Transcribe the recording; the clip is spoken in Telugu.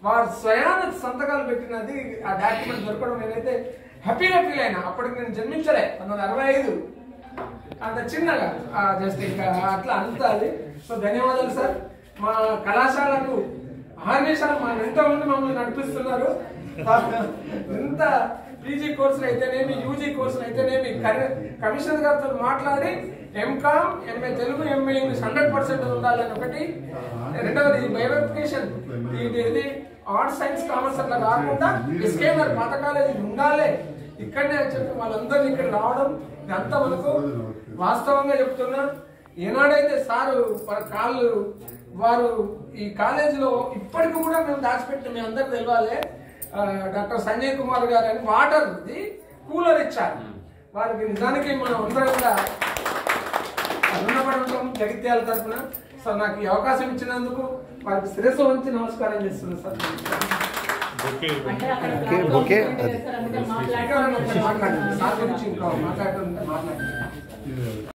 వారు స్వయాన సంతకాలు పెట్టినది ఆ డాక్యుమెంట్ దొరకడం నేనైతే హ్యాపీగా ఫీల్ అయినా అప్పటికి నేను జన్మించలే పంతొమ్మిది అరవై ఐదు అంత చిన్నగా జస్ట్ ఇంకా అట్లా అంత అది సో ధన్యవాదాలు సార్ మా కళాశాలకు ఆర్గనైజేషన్ మా ఎంతో మంది మమ్మల్ని నడిపిస్తున్నారు ఎంత పీజీ కోర్సులు అయితేనేమి యూజీ కోర్సులు అయితేనేమి కరి- కమిషనర్ గారితో మాట్లాడి M Com M A Telugu M A English hundred percent ఉండాలని ఒకటి రెండవది బయోఫికేషన్ ఇది ఇది ఆర్ట్స్ సైన్స్ కామర్స్ అట్లా కాకుండా డిస్కేమర్ పాత కాలేజీ ఉండాలి ఇక్కడనే అని చెప్పి వాళ్ళందరినీ ఇక్కడ రావడం ఇదంతా మనకు వాస్తవంగా చెప్తున్నా ఏనాడైతే సారు వారి కాళ్ళు వారు ఈ కాలేజీలో ఇప్పటికి కూడా మేము దాచిపెట్టి మీ అందరికి తెలియాలి ఆ, డాక్టర్ సంజయ్ కుమార్ గారు అని వాటర్ కూలర్ ఇచ్చారు వారికి నిజానికి మనం అందరం కూడా రుణపడి ఉంటాం జగిత్యాల తరఫున సో నాకు ఈ అవకాశం ఇచ్చినందుకు వారికి శిరస్సు వంచి నమస్కారం చేస్తున్నాను సార్ అంటే అక్కడ బొకే, బొకే అది. సార్ అందుకని మాట్లాడి మాట్లాడండి సార్ గురించి ఇంకా మాట్లాడుతుంటే మాట్లాడండి